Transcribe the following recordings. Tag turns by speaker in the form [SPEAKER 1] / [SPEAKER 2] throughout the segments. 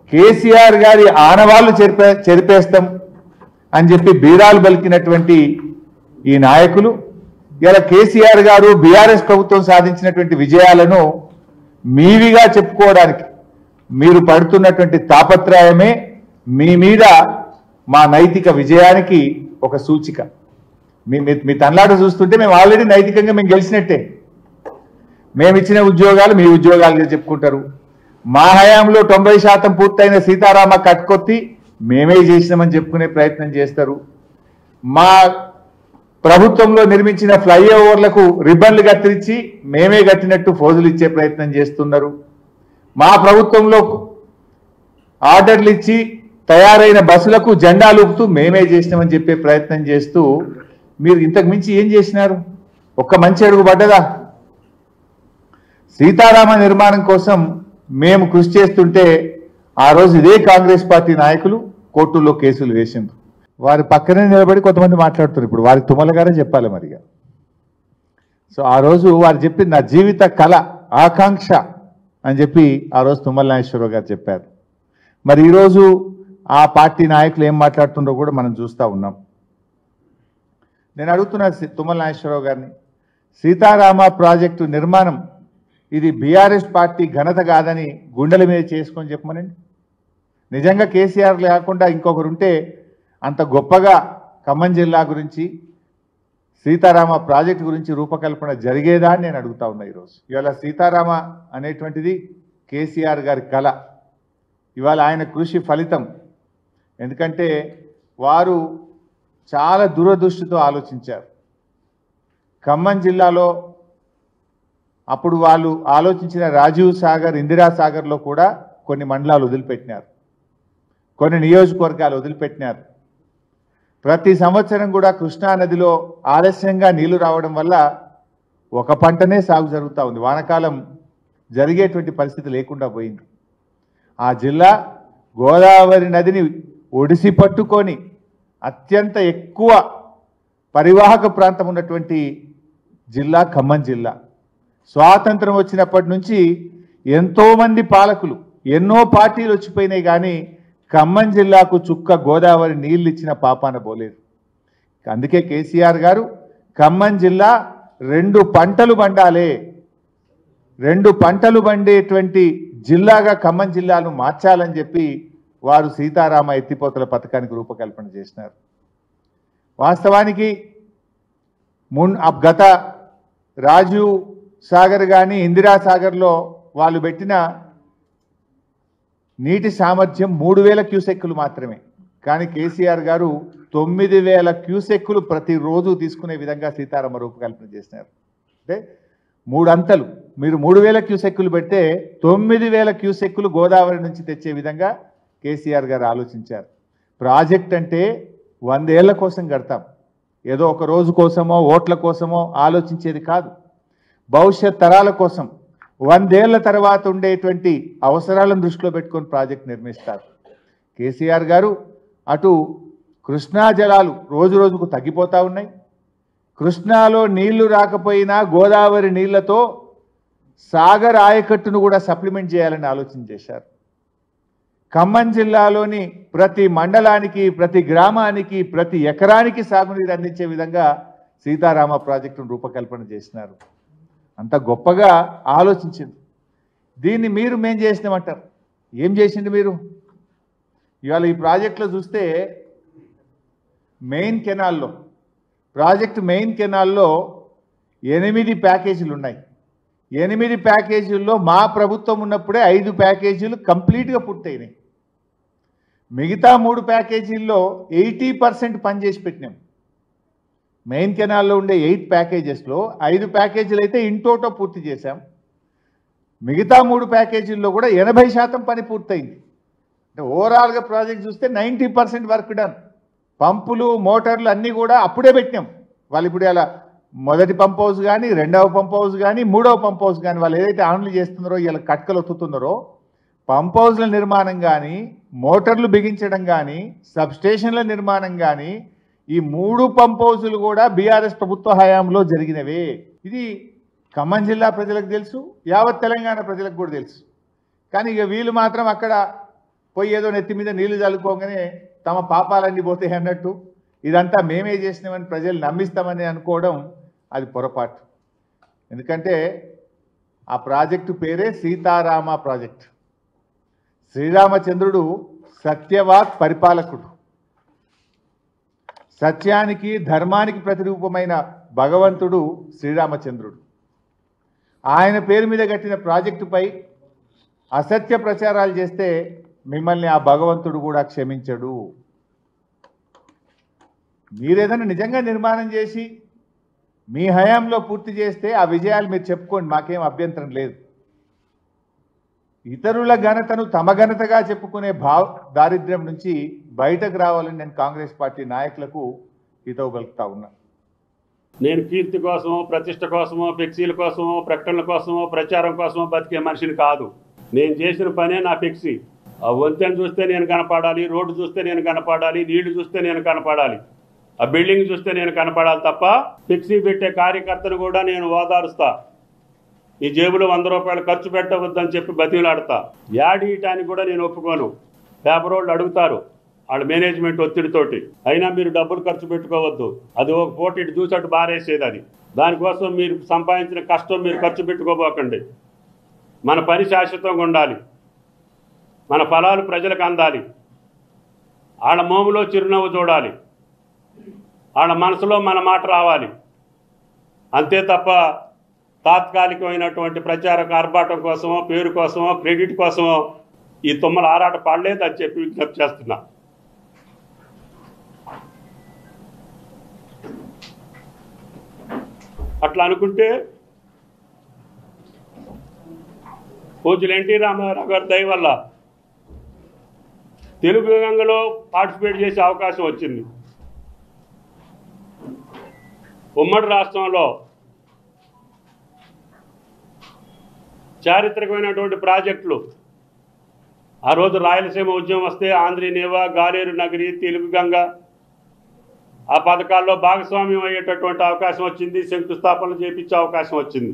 [SPEAKER 1] కేసీఆర్ గారి ఆనవాళ్లు చెరిపే చెరిపేస్తాం అని చెప్పి బీరాలు పలికినటువంటి ఈ నాయకులు ఇలా కేసీఆర్ గారు బీఆర్ఎస్ ప్రభుత్వం సాధించినటువంటి విజయాలను మీవిగా చెప్పుకోవడానికి మీరు పడుతున్నటువంటి తాపత్రయమే మీ మీద మా నైతిక విజయానికి ఒక సూచిక మీ మీ- మీ తన్లాట చూస్తుంటే మేము ఆల్రెడీ నైతికంగా మేము గెలిచినట్టే మేము ఇచ్చిన ఉద్యోగాలు మీ ఉద్యోగాలుగా చెప్పుకుంటారు మా హయాంలో తొంభై శాతం పూర్తయిన సీతారామ కట్కొత్తి మేమే చేసినామని చెప్పుకునే ప్రయత్నం చేస్తారు మా ప్రభుత్వంలో నిర్మించిన ఫ్లైఓవర్లకు రిబ్బన్లు కత్తిరించి మేమే కట్టినట్టు ఫోజులు ఇచ్చే ప్రయత్నం చేస్తున్నారు మా ప్రభుత్వంలో ఆర్డర్లు ఇచ్చి తయారైన బస్సులకు జెండాలు ఊపుతూ మేమే చేసినామని చెప్పే ప్రయత్నం చేస్తూ మీరు ఇంతకు మించి ఏం చేసినారు ఒక్క మంచి అడుగు పడ్డదా సీతారామ నిర్మాణం కోసం మేము కృషి చేస్తుంటే ఆ రోజు ఇదే కాంగ్రెస్ పార్టీ నాయకులు కోర్టుల్లో కేసులు వేసిండ్రు వారి పక్కనే నిలబడి కొంతమంది మాట్లాడుతున్నారు ఇప్పుడు వారికి తుమ్మల గారే చెప్పాలి మరిగా సో ఆ రోజు వారు చెప్పింది నా జీవిత కళ ఆకాంక్ష అని చెప్పి ఆ రోజు తుమ్మల నాగేశ్వరరావు గారు చెప్పారు మరి ఈరోజు ఆ పార్టీ నాయకులు ఏం మాట్లాడుతుండో కూడా మనం చూస్తూ ఉన్నాం నేను అడుగుతున్నా సి- తుమ్మల నాగేశ్వరరావు గారిని సీతారామ ప్రాజెక్టు నిర్మాణం ఇది బీఆర్ఎస్ పార్టీ ఘనత కాదని గుండెల మీద చేసుకొని చెప్పమనండి నిజంగా కేసీఆర్ లేకుండా ఇంకొకరు ఉంటే అంత గొప్పగా ఖమ్మం జిల్లా గురించి సీతారామ ప్రాజెక్టు గురించి రూపకల్పన జరిగేదా అని నేను అడుగుతా ఉన్నా ఈరోజు ఇవాళ సీతారామ అనేటువంటిది కేసీఆర్ గారి కళ ఇవాళ ఆయన కృషి ఫలితం ఎందుకంటే వారు చాలా దూరదృష్టితో ఆలోచించారు ఖమ్మం జిల్లాలో అప్పుడు వాళ్ళు ఆలోచించిన రాజీవ్ సాగర్ ఇందిరా సాగర్లో కూడా కొన్ని మండలాలు వదిలిపెట్టినారు కొన్ని నియోజకవర్గాలు వదిలిపెట్టినారు ప్రతి సంవత్సరం కూడా కృష్ణా నదిలో ఆలస్యంగా నీళ్లు రావడం వల్ల ఒక పంటనే సాగు జరుగుతూ ఉంది వానకాలం జరిగేటువంటి పరిస్థితి లేకుండా పోయింది ఆ జిల్లా గోదావరి నదిని ఒడిసి పట్టుకొని అత్యంత ఎక్కువ పరివాహక ప్రాంతం ఉన్నటువంటి జిల్లా ఖమ్మం జిల్లా స్వాతంత్రం వచ్చినప్పటి నుంచి ఎంతోమంది పాలకులు ఎన్నో పార్టీలు వచ్చిపోయినాయి కానీ ఖమ్మం జిల్లాకు చుక్క గోదావరి నీళ్ళు ఇచ్చిన పాపాన పోలేదు అందుకే కేసీఆర్ గారు ఖమ్మం జిల్లా రెండు పంటలు పండాలే రెండు పంటలు పండేటువంటి జిల్లాగా ఖమ్మం జిల్లాను మార్చాలని చెప్పి వారు సీతారామ ఎత్తిపోతల పథకానికి రూపకల్పన చేసినారు వాస్తవానికి మున్ అప్ గత రాజీవ్ సాగర్ కానీ ఇందిరా సాగర్లో వాళ్ళు పెట్టిన నీటి సామర్థ్యం మూడు వేల క్యూసెక్కులు మాత్రమే కానీ కేసీఆర్ గారు తొమ్మిది వేల క్యూసెక్కులు ప్రతిరోజు తీసుకునే విధంగా సీతారామ రూపకల్పన చేసినారు అంటే మూడు అంతలు మీరు మూడు వేల క్యూసెక్కులు పెడితే తొమ్మిది వేల క్యూసెక్కులు గోదావరి నుంచి తెచ్చే విధంగా కేసీఆర్ గారు ఆలోచించారు ప్రాజెక్ట్ అంటే వందేళ్ల కోసం కడతాం ఏదో ఒక రోజు కోసమో ఓట్ల కోసమో ఆలోచించేది కాదు భవిష్యత్ తరాల కోసం వందేళ్ల తర్వాత ఉండేటువంటి అవసరాలను దృష్టిలో పెట్టుకొని ప్రాజెక్ట్ నిర్మిస్తారు కేసీఆర్ గారు అటు కృష్ణా జలాలు రోజు రోజుకు తగ్గిపోతూ ఉన్నాయి కృష్ణాలో నీళ్లు రాకపోయినా గోదావరి నీళ్లతో సాగర్ ఆయకట్టును కూడా సప్లిమెంట్ చేయాలని ఆలోచన చేశారు ఖమ్మం జిల్లాలోని ప్రతి మండలానికి ప్రతి గ్రామానికి ప్రతి ఎకరానికి సాగునీరు అందించే విధంగా సీతారామ ప్రాజెక్టును రూపకల్పన చేసినారు అంత గొప్పగా ఆలోచించింది దీన్ని మీరు మేం చేసినామంటారు ఏం చేసిండు మీరు ఇవాళ ఈ ప్రాజెక్టులో చూస్తే మెయిన్ కెనాల్లో ప్రాజెక్ట్ మెయిన్ కెనాల్లో ఎనిమిది ప్యాకేజీలు ఉన్నాయి ఎనిమిది ప్యాకేజీల్లో మా ప్రభుత్వం ఉన్నప్పుడే ఐదు ప్యాకేజీలు కంప్లీట్గా పూర్తయినాయి మిగతా మూడు ప్యాకేజీల్లో ఎయిటీ పర్సెంట్ పనిచేసి పెట్టినాం మెయిన్ కెనాల్లో ఉండే ఎయిట్ ప్యాకేజెస్లో ఐదు ప్యాకేజీలు అయితే ఇంటోటో పూర్తి చేశాం మిగతా మూడు ప్యాకేజీల్లో కూడా ఎనభై శాతం పని పూర్తయింది అంటే ఓవరాల్గా ప్రాజెక్ట్ చూస్తే నైంటీ పర్సెంట్ వర్క్ డన్ పంపులు మోటార్లు అన్నీ కూడా అప్పుడే పెట్టినాం వాళ్ళు ఇప్పుడు ఇలా మొదటి పంప్ హౌస్ కానీ రెండవ పంప్ హౌస్ కానీ మూడవ పంప్ హౌస్ కానీ వాళ్ళు ఏదైతే ఆన్లు చేస్తున్నారో ఇలా కట్కలు ఒత్తుతున్నారో పంప్ హౌస్ల నిర్మాణం కానీ మోటార్లు బిగించడం కానీ సబ్స్టేషన్ల నిర్మాణం కానీ ఈ మూడు పంప్ హౌసులు కూడా బీఆర్ఎస్ ప్రభుత్వ హయాంలో జరిగినవే ఇది ఖమ్మం జిల్లా ప్రజలకు తెలుసు యావత్ తెలంగాణ ప్రజలకు కూడా తెలుసు కానీ ఇక వీళ్ళు మాత్రం అక్కడ పోయి ఏదో నెత్తి మీద నీళ్లు చల్లుకోగానే తమ పాపాలన్నీ పోతాయి అన్నట్టు ఇదంతా మేమే చేసినామని ప్రజలు నమ్మిస్తామని అనుకోవడం అది పొరపాటు ఎందుకంటే ఆ ప్రాజెక్టు పేరే సీతారామ ప్రాజెక్ట్ శ్రీరామచంద్రుడు సత్యవాక్ పరిపాలకుడు సత్యానికి ధర్మానికి ప్రతిరూపమైన భగవంతుడు శ్రీరామచంద్రుడు ఆయన పేరు మీద కట్టిన ప్రాజెక్టుపై అసత్య ప్రచారాలు చేస్తే మిమ్మల్ని ఆ భగవంతుడు కూడా క్షమించడు మీరేదైనా నిజంగా నిర్మాణం చేసి మీ హయాంలో పూర్తి చేస్తే ఆ విజయాలు మీరు చెప్పుకోండి మాకేం అభ్యంతరం లేదు ఇతరుల ఘనతను తమ ఘనతగా చెప్పుకునే భావ దారిద్ర్యం నుంచి బయటకు రావాలని నేను కాంగ్రెస్ పార్టీ నాయకులకు హితవు పలుకుతా ఉన్నా
[SPEAKER 2] నేను కీర్తి కోసమో ప్రతిష్ట కోసమో ఫ్లెక్సీల కోసమో ప్రకటనల కోసమో ప్రచారం కోసమో బతికే మనిషిని కాదు నేను చేసిన పనే నా ఫ్లెక్సీ ఆ వంతెన చూస్తే నేను కనపడాలి రోడ్డు చూస్తే నేను కనపడాలి నీళ్లు చూస్తే నేను కనపడాలి ఆ బిల్డింగ్ చూస్తే నేను కనపడాలి తప్ప ఫ్లెక్సీ పెట్టే కార్యకర్తను కూడా నేను ఓదారుస్తా ఈ జేబులో వంద రూపాయలు ఖర్చు పెట్టవద్దని చెప్పి బతిలాడతా యాడ్ ఇయటానికి కూడా నేను ఒప్పుకోను పేపర్ వాళ్ళు అడుగుతారు వాళ్ళ మేనేజ్మెంట్ ఒత్తిడితోటి అయినా మీరు డబ్బులు ఖర్చు పెట్టుకోవద్దు అది ఒక పూట ఇటు చూసట్టు బారేసేది అది దానికోసం మీరు సంపాదించిన కష్టం మీరు ఖర్చు పెట్టుకోబోకండి మన పని శాశ్వతంగా ఉండాలి మన ఫలాలు ప్రజలకు అందాలి వాళ్ళ మోములో చిరునవ్వు చూడాలి వాళ్ళ మనసులో మన మాట రావాలి అంతే తప్ప తాత్కాలికమైనటువంటి ప్రచార ఆర్భాటం కోసమో పేరు కోసమో క్రెడిట్ కోసమో ఈ తుమ్మల ఆరాట పడలేదు అని చెప్పి విజ్ఞప్తి చేస్తున్నా అట్లా అనుకుంటే పూజలు ఎన్టీ రామారావు గారి దయ వల్ల తెలుగు గంగలో పార్టిసిపేట్ చేసే అవకాశం వచ్చింది ఉమ్మడి రాష్ట్రంలో చారిత్రకమైనటువంటి ప్రాజెక్టులు ఆ రోజు రాయలసీమ ఉద్యమం వస్తే ఆంధ్రీ నేవా గాలేరు నగరి తెలుగు గంగ ఆ పథకాల్లో భాగస్వామ్యం అయ్యేటటువంటి అవకాశం వచ్చింది శంకుస్థాపనలు చేపించే అవకాశం వచ్చింది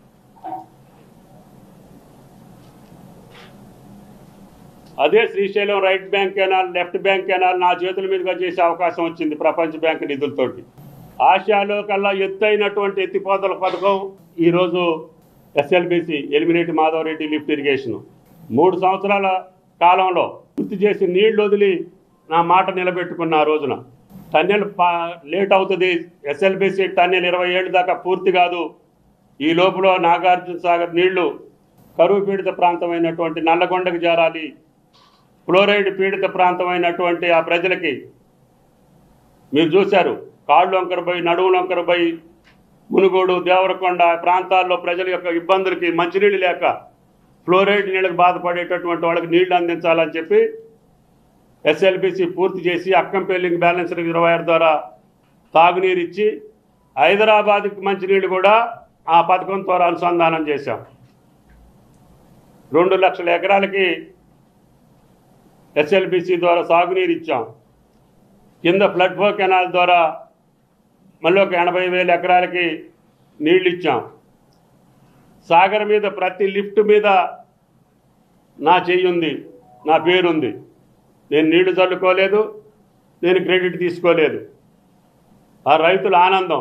[SPEAKER 2] అదే Srisailam right bank canal left bank canal నా చేతుల మీదుగా చేసే అవకాశం వచ్చింది ప్రపంచ బ్యాంక్ నిధులతోటి ఆసియాలో కల్లా ఎత్తైనటువంటి ఎత్తిపోతల పథకం ఈరోజు SLBC Elimineti Madhava Reddy lift irrigation మూడు సంవత్సరాల కాలంలో పూర్తి చేసి నీళ్లు వదిలి నా మాట నిలబెట్టుకున్న ఆ రోజున టన్నెల్ పా లేట్ అవుతుంది ఎస్ఎల్బిసి టన్నెల్ ఇరవై ఏళ్ళు దాకా పూర్తి కాదు ఈ లోపల నాగార్జున సాగర్ నీళ్లు కరువు పీడిత ప్రాంతమైనటువంటి నల్లగొండకు చేరాలి ఫ్లోరైడ్ పీడిత ప్రాంతమైనటువంటి ఆ ప్రజలకి మీరు చూశారు కాళ్ళు వంకరపోయి నడువు వంకరపోయి మునుగోడు దేవరకొండ ఆ ప్రాంతాల్లో ప్రజల యొక్క ఇబ్బందులకి మంచినీళ్ళు లేక ఫ్లోరైడ్ నీళ్ళకి బాధపడేటటువంటి వాళ్ళకి నీళ్లు అందించాలని చెప్పి ఎస్ఎల్బిసి పూర్తి చేసి అక్కంపల్లింగ్ బ్యాలెన్స్ రిజర్వాయర్ ద్వారా తాగునీరు ఇచ్చి హైదరాబాద్కి మంచినీళ్ళు కూడా ఆ పథకం ద్వారా అనుసంధానం చేశాం రెండు లక్షల ఎకరాలకి ఎస్ఎల్బిసి ద్వారా సాగునీరు ఇచ్చాం కింద ఫ్లడ్ ఫ్లో కెనాల్ ద్వారా మళ్ళీ ఒక ఎనభై వేల ఎకరాలకి నీళ్ళు ఇచ్చాం సాగర్ మీద ప్రతి లిఫ్ట్ మీద నా చెయ్యి ఉంది నా పేరుంది నేను నీళ్లు చల్లుకోలేదు నేను క్రెడిట్ తీసుకోలేదు ఆ రైతుల ఆనందం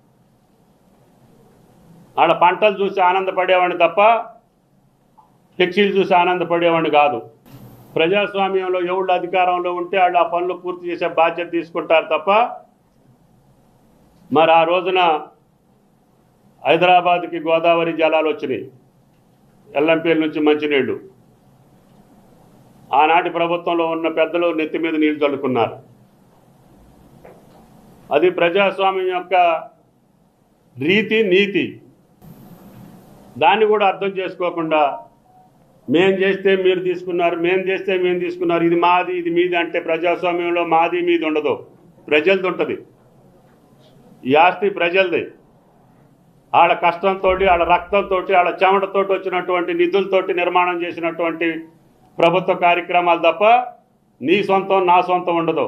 [SPEAKER 2] ఆడ పంటలు చూసి ఆనందపడేవాడిని తప్ప ఫ్లెక్సీలు చూసి ఆనందపడేవాడిని కాదు ప్రజాస్వామ్యంలో ఎవళ్ళు అధికారంలో ఉంటే వాళ్ళు ఆ పనులు పూర్తి చేసే బాధ్యత తీసుకుంటారు తప్ప మరి ఆ రోజున హైదరాబాద్కి గోదావరి జలాలు వచ్చినాయి ఎల్లంపేల నుంచి మంచినీళ్ళు ఆనాటి ప్రభుత్వంలో ఉన్న పెద్దలు నెత్తి మీద నీళ్లు చల్లుకున్నారు అది ప్రజాస్వామ్యం యొక్క రీతి నీతి దాన్ని కూడా అర్థం చేసుకోకుండా మేం చేస్తే మీరు తీసుకున్నారు మేం చేస్తే మేము తీసుకున్నారు ఇది మాది ఇది మీది అంటే ప్రజాస్వామ్యంలో మాది మీది ఉండదు ప్రజలది ఉంటుంది ఈ ఆస్తి ప్రజలది వాళ్ళ కష్టంతో వాళ్ళ రక్తంతో వాళ్ళ చెమటతో వచ్చినటువంటి నిధులతోటి నిర్మాణం చేసినటువంటి ప్రభుత్వ కార్యక్రమాలు తప్ప నీ సొంతం నా సొంతం ఉండదు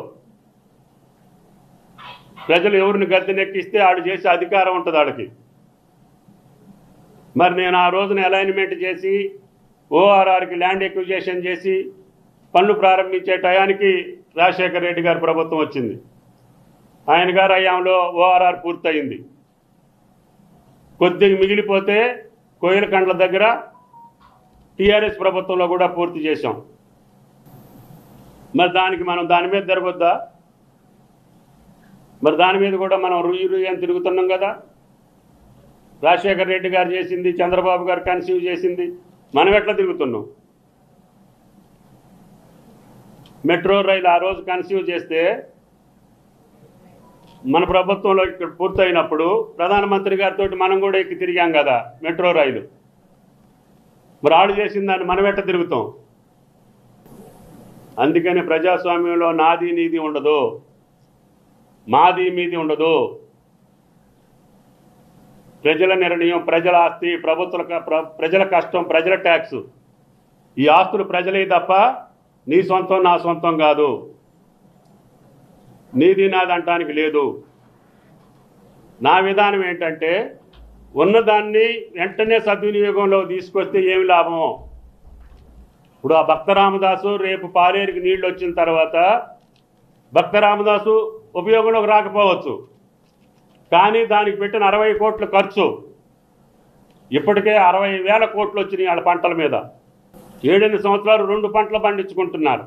[SPEAKER 2] ప్రజలు ఎవరిని గద్దెనెక్కిస్తే ఆడు చేసే అధికారం ఉంటుంది వాళ్ళకి మరి నేను ఆ రోజున అలైన్మెంట్ చేసి ఓఆర్ఆర్కి ల్యాండ్ ఎక్విజేషన్ చేసి పనులు ప్రారంభించే టయానికి రాజశేఖర రెడ్డి గారి ప్రభుత్వం వచ్చింది ఆయన గారి హయాంలో ఓఆర్ఆర్ పూర్తయింది కొద్దిగా మిగిలిపోతే కోయిలకండ్ల దగ్గర టీఆర్ఎస్ ప్రభుత్వంలో కూడా పూర్తి చేశాం మరి దానికి మనం దాని మీద జరగొద్దా మరి దాని మీద కూడా మనం రుయ్యి రుయ్యి అని తిరుగుతున్నాం కదా రాజశేఖర రెడ్డి గారు చేసింది చంద్రబాబు గారు కన్సీవ్ చేసింది మనం ఎట్లా తిరుగుతున్నాం మెట్రో రైలు ఆ రోజు కన్సీవ్ చేస్తే మన ప్రభుత్వంలో ఇక్కడ పూర్తయినప్పుడు ప్రధానమంత్రి గారితో మనం కూడా ఎక్కి తిరిగాం కదా మెట్రో రైలు మరి ఆడు చేసిన దాన్ని మనం ఎట్ట తిరుగుతాం అందుకని ప్రజాస్వామ్యంలో నాది నీది ఉండదు మాది మీది ఉండదు ప్రజల నిర్ణయం ప్రజల ఆస్తి ప్రభుత్వ ప్ర- ప్రజల కష్టం ప్రజల ట్యాక్స్ ఈ ఆస్తులు ప్రజలే తప్ప నీ సొంతం నా సొంతం కాదు నీది నాది అంటానికి లేదు నా విధానం ఏంటంటే ఉన్నదాన్ని వెంటనే సద్వినియోగంలో తీసుకొస్తే ఏమి లాభం ఇప్పుడు ఆ భక్త రామదాసు రేపు పాలేరుకి నీళ్ళు వచ్చిన తర్వాత భక్త రామదాసు ఉపయోగంలోకి రాకపోవచ్చు కానీ దానికి పెట్టిన అరవై కోట్ల ఖర్చు ఇప్పటికే అరవై వేల కోట్లు వచ్చినాయి వాళ్ళ పంటల మీద ఏడెనిమిది సంవత్సరాలు రెండు పంటలు పండించుకుంటున్నారు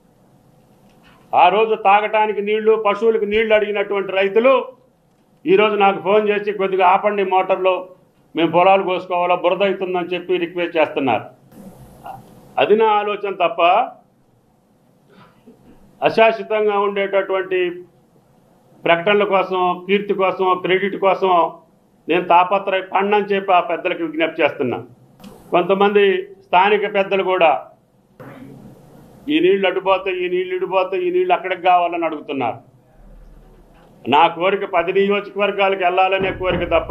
[SPEAKER 2] ఆ రోజు తాగటానికి నీళ్లు పశువులకు నీళ్లు అడిగినటువంటి రైతులు ఈరోజు నాకు ఫోన్ చేసి కొద్దిగా ఆపండి మోటార్లో మేము పొలాలు కోసుకోవాలా బురద అవుతుందని చెప్పి రిక్వెస్ట్ చేస్తున్నారు అది నా ఆలోచన తప్ప అశాశ్వతంగా ఉండేటటువంటి ప్రకటనల కోసం కీర్తి కోసం క్రెడిట్ కోసం నేను తాపత్రయ పండని చెప్పి ఆ పెద్దలకు విజ్ఞప్తి చేస్తున్నా కొంతమంది స్థానిక పెద్దలు కూడా ఈ నీళ్లు అడ్డుపోతే ఈ నీళ్లు ఇడిపోతే ఈ నీళ్లు అక్కడికి కావాలని అడుగుతున్నారు నా కోరిక పది నియోజకవర్గాలకు వెళ్ళాలనే కోరిక తప్ప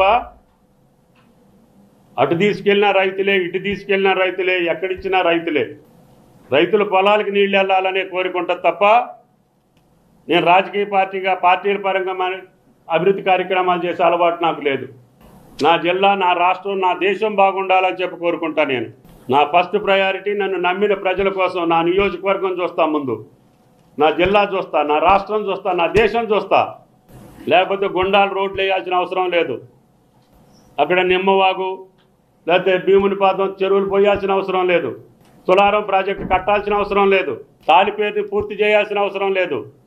[SPEAKER 2] అటు తీసుకెళ్ళిన రైతులే ఇటు తీసుకెళ్ళిన రైతులే ఎక్కడిచ్చినా రైతులే రైతుల పొలాలకు నీళ్లు వెళ్ళాలనే కోరిక ఉంటుంది తప్ప నేను రాజకీయ పార్టీగా పార్టీల పరంగా మన అభివృద్ధి కార్యక్రమాలు చేసే అలవాటు నాకు లేదు నా జిల్లా నా రాష్ట్రం నా దేశం బాగుండాలని చెప్పి కోరుకుంటా నేను నా ఫస్ట్ ప్రయారిటీ నన్ను నమ్మిన ప్రజల కోసం నా నియోజకవర్గం చూస్తా ముందు నా జిల్లా చూస్తా నా రాష్ట్రం చూస్తా నా దేశం చూస్తా లేకపోతే గుండాలు రోడ్లు వేయాల్సిన అవసరం లేదు అక్కడ నిమ్మవాగు లేకపోతే భీముని పాదం చెరువులు పోయాల్సిన అవసరం లేదు తులారం ప్రాజెక్టు కట్టాల్సిన అవసరం లేదు తాలిపేరుని పూర్తి చేయాల్సిన అవసరం లేదు